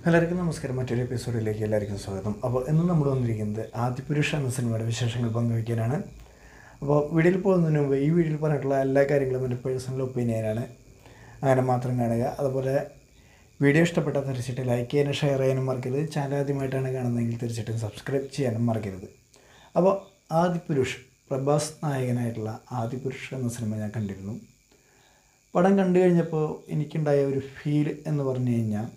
എല്ലാവർക്കും നമസ്കാരം മറ്റൊരു എപ്പിസോഡിലേക്ക് എല്ലാവർക്കും സ്വാഗതം അപ്പോൾ ഇന്ന് നമ്മൾ വന്നിരിക്കുന്നത് ആദിപുരുഷ എന്ന സിനിമയുടെ വിശേഷങ്ങൾ പങ്കുവയ്ക്കാനാണ് അപ്പോൾ വീഡിയോയിൽ പോകുന്നതിന് മുമ്പ് ഈ വീഡിയോയിൽ പറഞ്ഞിട്ടുള്ള എല്ലാ കാര്യങ്ങളും എൻ്റെ പേഴ്സണൽ ഒപ്പീനിയനാണ് അങ്ങനെ മാത്രം കാണുക അതുപോലെ വീഡിയോ ഇഷ്ടപ്പെട്ടാൽ തീർച്ചയായിട്ടും ലൈക്ക് ചെയ്യാനും ഷെയർ ചെയ്യാനും മറക്കരുത് ചാനൽ ആദ്യമായിട്ടാണ് കാണുന്നതെങ്കിൽ തീർച്ചയായിട്ടും സബ്സ്ക്രൈബ് ചെയ്യാനും മറക്കരുത് അപ്പോൾ ആദിപുരുഷ് പ്രഭാസ് നായകനായിട്ടുള്ള ആദിപുരുഷ് എന്ന സിനിമ ഞാൻ കണ്ടിരുന്നു പടം കണ്ടു കഴിഞ്ഞപ്പോൾ എനിക്കുണ്ടായ ഒരു ഫീൽ എന്ന് പറഞ്ഞു കഴിഞ്ഞാൽ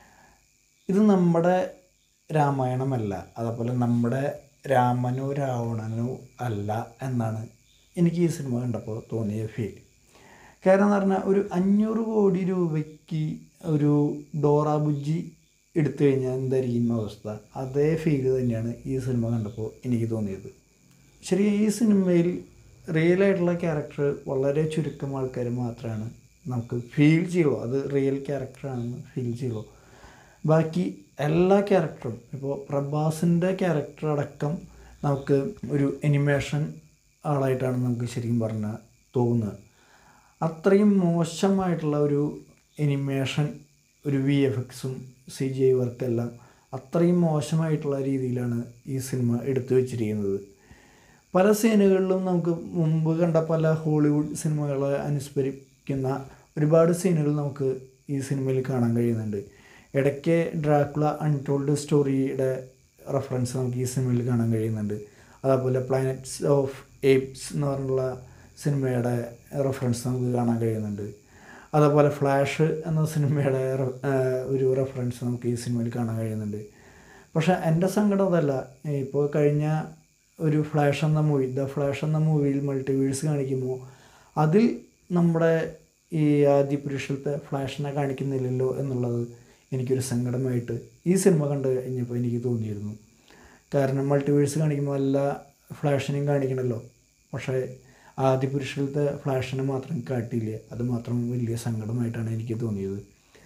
ഇത് നമ്മുടെ രാമായണമല്ല അതേപോലെ നമ്മുടെ രാമനോ രാവണനോ അല്ല എന്നാണ് എനിക്ക് ഈ സിനിമ കണ്ടപ്പോൾ തോന്നിയ ഫീൽ കാരണം എന്ന് പറഞ്ഞാൽ ഒരു അഞ്ഞൂറ് കോടി രൂപയ്ക്ക് ഒരു ഡോറ ബുജ്ജി എടുത്തു കഴിഞ്ഞാൽ എന്തായിരിക്കും അവസ്ഥ അതേ ഫീൽ തന്നെയാണ് ഈ സിനിമ കണ്ടപ്പോൾ എനിക്ക് തോന്നിയത് ശരി ഈ സിനിമയിൽ റിയൽ ആയിട്ടുള്ള ക്യാരക്ടർ വളരെ ചുരുക്കം ആൾക്കാർ മാത്രമാണ് നമുക്ക് ഫീൽ ചെയ്യുള്ളൂ അത് റിയൽ ക്യാരക്ടറാണെന്ന് ഫീൽ ചെയ്യുള്ളൂ ബാക്കി എല്ലാ ക്യാരക്ടറും ഇപ്പോൾ പ്രഭാസിൻ്റെ ക്യാരക്ടർ അടക്കം നമുക്ക് ഒരു എനിമേഷൻ ആളായിട്ടാണ് നമുക്ക് ശരിക്കും പറഞ്ഞാൽ തോന്നുന്നത് അത്രയും മോശമായിട്ടുള്ള ഒരു എനിമേഷൻ ഒരു വി എഫ് എക്സും സി ജി ഐ വർക്കെല്ലാം അത്രയും മോശമായിട്ടുള്ള രീതിയിലാണ് ഈ സിനിമ എടുത്തു വച്ചിരിക്കുന്നത് പല സീനുകളിലും നമുക്ക് മുമ്പ് കണ്ട പല ഹോളിവുഡ് സിനിമകളെ അനുസ്മരിക്കുന്ന ഒരുപാട് സീനുകൾ നമുക്ക് ഈ സിനിമയിൽ കാണാൻ കഴിയുന്നുണ്ട് ഇടയ്ക്ക് ഡ്രാക്കുള അൺടോൾഡ് സ്റ്റോറിയുടെ റെഫറൻസ് നമുക്ക് ഈ സിനിമയിൽ കാണാൻ കഴിയുന്നുണ്ട് അതേപോലെ പ്ലാനറ്റ്സ് ഓഫ് ഏപ്സ് എന്ന് പറഞ്ഞുള്ള സിനിമയുടെ റെഫറൻസ് നമുക്ക് കാണാൻ കഴിയുന്നുണ്ട് അതേപോലെ ഫ്ലാഷ് എന്ന സിനിമയുടെ റെ- ഏഹ് ഒരു റെഫറൻസ് നമുക്ക് ഈ സിനിമയിൽ കാണാൻ കഴിയുന്നുണ്ട് പക്ഷേ എൻ്റെ സങ്കടം അതല്ല ഇപ്പോൾ കഴിഞ്ഞ ഒരു ഫ്ലാഷ് എന്ന മൂവി ദ ഫ്ലാഷ് എന്ന മൂവിയിൽ മൾട്ടിവേഴ്സ് കാണിക്കുമ്പോൾ അതിൽ നമ്മുടെ ഈ ആദിപുരുഷത്തെ ഫ്ലാഷിനെ കാണിക്കുന്നില്ലല്ലോ എന്നുള്ളത് എനിക്കൊരു സങ്കടമായിട്ട് ഈ സിനിമ കണ്ട് കഴിഞ്ഞപ്പോൾ എനിക്ക് തോന്നിയിരുന്നു കാരണം മൾട്ടിവേഴ്സ് കാണിക്കുമ്പോൾ എല്ലാ ഫ്ലാഷിനെയും കാണിക്കണമല്ലോ പക്ഷേ ആദിപുരുഷത്തെ ഫ്ലാഷിനെ മാത്രം കാട്ടിയില്ല അത് മാത്രം വലിയ സങ്കടമായിട്ടാണ് എനിക്ക് തോന്നിയത്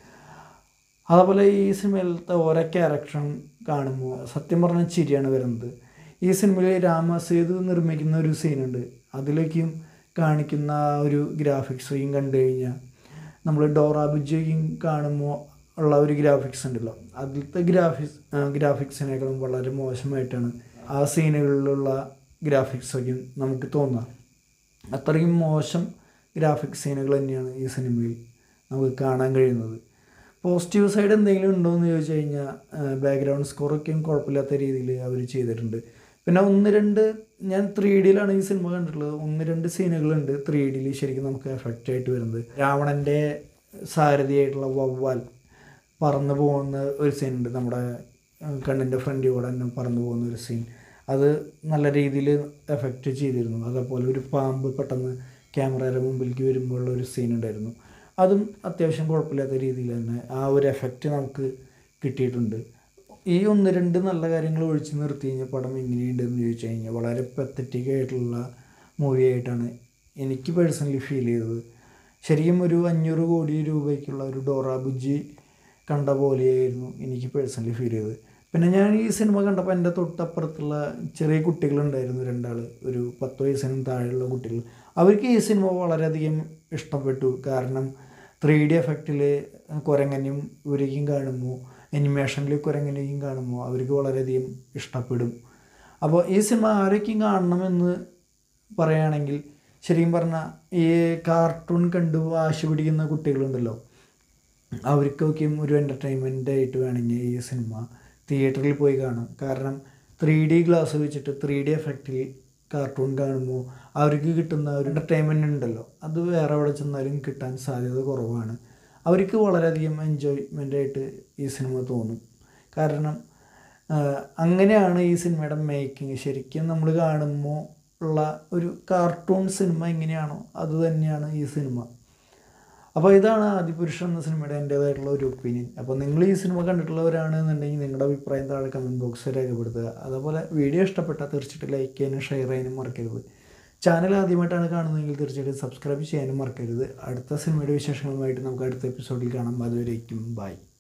അതേപോലെ ഈ സിനിമയിലത്തെ ഓരോ ക്യാരക്ടറും കാണുമ്പോൾ സത്യം പറഞ്ഞാൽ ചിരിയാണ് വരുന്നത് ഈ സിനിമയിൽ രാമസേതു നിർമ്മിക്കുന്ന ഒരു സീനുണ്ട് അതിലേക്കും കാണിക്കുന്ന ആ ഒരു ഗ്രാഫിക്സും കണ്ടു കഴിഞ്ഞാൽ നമ്മൾ ഡോറ ബുജ്ജയും കാണുമ്പോൾ ഉള്ള ഒരു ഗ്രാഫിക്സ് ഉണ്ടല്ലോ അതിലത്തെ ഗ്രാഫിക്സ് ഗ്രാഫിക്സിനേക്കാളും വളരെ മോശമായിട്ടാണ് ആ സീനുകളിലുള്ള ഗ്രാഫിക്സൊക്കെ നമുക്ക് തോന്നുക അത്രയും മോശം ഗ്രാഫിക് സീനുകൾ തന്നെയാണ് ഈ സിനിമയിൽ നമുക്ക് കാണാൻ കഴിയുന്നത് പോസിറ്റീവ് സൈഡ് എന്തെങ്കിലും ഉണ്ടോ എന്ന് ചോദിച്ചു കഴിഞ്ഞാൽ ബാക്ക്ഗ്രൗണ്ട് സ്കോറൊക്കെയും കുഴപ്പമില്ലാത്ത രീതിയിൽ അവർ ചെയ്തിട്ടുണ്ട് പിന്നെ ഒന്ന് രണ്ട് ഞാൻ ത്രീ ഡിയിലാണ് ഈ സിനിമ കണ്ടിട്ടുള്ളത് ഒന്ന് രണ്ട് സീനുകളുണ്ട് ത്രീ ഡിയിൽ ശരിക്കും നമുക്ക് എഫക്റ്റ് ആയിട്ട് വരുന്നത് രാവണൻ്റെ സാരഥിയായിട്ടുള്ള വവ്വാൽ പറന്നു പോകുന്ന ഒരു സീനുണ്ട് നമ്മുടെ കണ്ണിൻ്റെ ഫ്രണ്ടിൽ കൂടെ തന്നെ പറന്നു പോകുന്ന ഒരു സീൻ അത് നല്ല രീതിയിൽ എഫക്റ്റ് ചെയ്തിരുന്നു അതേപോലെ ഒരു പാമ്പ് പെട്ടെന്ന് ക്യാമറയുടെ മുമ്പിലേക്ക് വരുമ്പോഴുള്ള ഒരു സീൻ ഉണ്ടായിരുന്നു അതും അത്യാവശ്യം കുഴപ്പമില്ലാത്ത രീതിയിൽ തന്നെ ആ ഒരു എഫക്റ്റ് നമുക്ക് കിട്ടിയിട്ടുണ്ട് ഈ ഒന്ന് രണ്ട് നല്ല കാര്യങ്ങൾ ഒഴിച്ച് നിർത്തി കഴിഞ്ഞാൽ പടം എങ്ങനെയുണ്ടെന്ന് ചോദിച്ചു കഴിഞ്ഞാൽ വളരെ പത്തറ്റിക് ആയിട്ടുള്ള മൂവി ആയിട്ടാണ് എനിക്ക് പേഴ്സണലി ഫീൽ ചെയ്തത് ശരിക്കും ഒരു അഞ്ഞൂറ് കോടി രൂപയ്ക്കുള്ള ഒരു ഡോറ ബുജ്ജി കണ്ട പോലെയായിരുന്നു എനിക്ക് പേഴ്സണലി ഫീൽ ചെയ്തത് പിന്നെ ഞാൻ ഈ സിനിമ കണ്ടപ്പോൾ എൻ്റെ തൊട്ടപ്പുറത്തുള്ള ചെറിയ കുട്ടികളുണ്ടായിരുന്നു രണ്ടാൾ ഒരു പത്ത് വയസ്സിനും താഴെയുള്ള കുട്ടികൾ അവർക്ക് ഈ സിനിമ വളരെയധികം ഇഷ്ടപ്പെട്ടു കാരണം ത്രീ ഡി എഫക്റ്റിൽ കുരങ്ങനെയും ഇവരേക്കും കാണുമ്പോൾ അനിമേഷനിൽ കുരങ്ങനെയും കാണുമ്പോൾ അവർക്ക് വളരെയധികം ഇഷ്ടപ്പെടും അപ്പോൾ ഈ സിനിമ ആരൊക്കെയും കാണണമെന്ന് പറയുകയാണെങ്കിൽ ശരിക്കും പറഞ്ഞാൽ ഈ കാർട്ടൂൺ കണ്ടു വാശി പിടിക്കുന്ന കുട്ടികളുണ്ടല്ലോ അവർക്കൊക്കെയും ഒരു എൻ്റർടൈൻമെൻ്റ് ആയിട്ട് വേണമെങ്കിൽ ഈ സിനിമ തിയേറ്ററിൽ പോയി കാണാം കാരണം ത്രീ ഡി ഗ്ലാസ് വെച്ചിട്ട് ത്രീ ഡി എഫക്റ്റിൽ കാർട്ടൂൺ കാണുമ്പോൾ അവർക്ക് കിട്ടുന്ന ഒരു എൻ്റർടൈൻമെൻ്റ് ഉണ്ടല്ലോ അത് വേറെ എവിടെ ചെന്നാലും കിട്ടാൻ സാധ്യത കുറവാണ് അവർക്ക് വളരെയധികം എൻജോയ്മെൻ്റ് ആയിട്ട് ഈ സിനിമ തോന്നും കാരണം ആഹ്, അങ്ങനെയാണ് ഈ സിനിമയുടെ മേക്കിംഗ് ശരിക്കും നമ്മൾ കാണുമ്പോൾ ഉള്ള ഒരു കാർട്ടൂൺ സിനിമ എങ്ങനെയാണോ അത് തന്നെയാണ് ഈ സിനിമ അപ്പോൾ ഇതാണ് ആദിപുരുഷൻ എന്ന സിനിമയുടെ എൻ്റേതായിട്ടുള്ള ഒരു ഒപ്പീനിയൻ അപ്പോൾ നിങ്ങൾ ഈ സിനിമ കണ്ടിട്ടുള്ളവരാണെന്നുണ്ടെങ്കിൽ നിങ്ങളുടെ അഭിപ്രായം താഴെ കമൻറ്റ് ബോക്സിൽ രേഖപ്പെടുത്തുക അതുപോലെ വീഡിയോ ഇഷ്ടപ്പെട്ടാൽ തീർച്ചയായിട്ടും ലൈക്ക് ചെയ്യാനും ഷെയർ ചെയ്യാനും മറക്കരുത് ചാനൽ ആദ്യമായിട്ടാണ് കാണുന്നതെങ്കിൽ തീർച്ചയായിട്ടും സബ്സ്ക്രൈബ് ചെയ്യാനും മറക്കരുത് അടുത്ത സിനിമയുടെ വിശേഷങ്ങളുമായിട്ട് നമുക്ക് അടുത്ത എപ്പിസോഡിൽ കാണാം അതുവരേക്കും ബൈ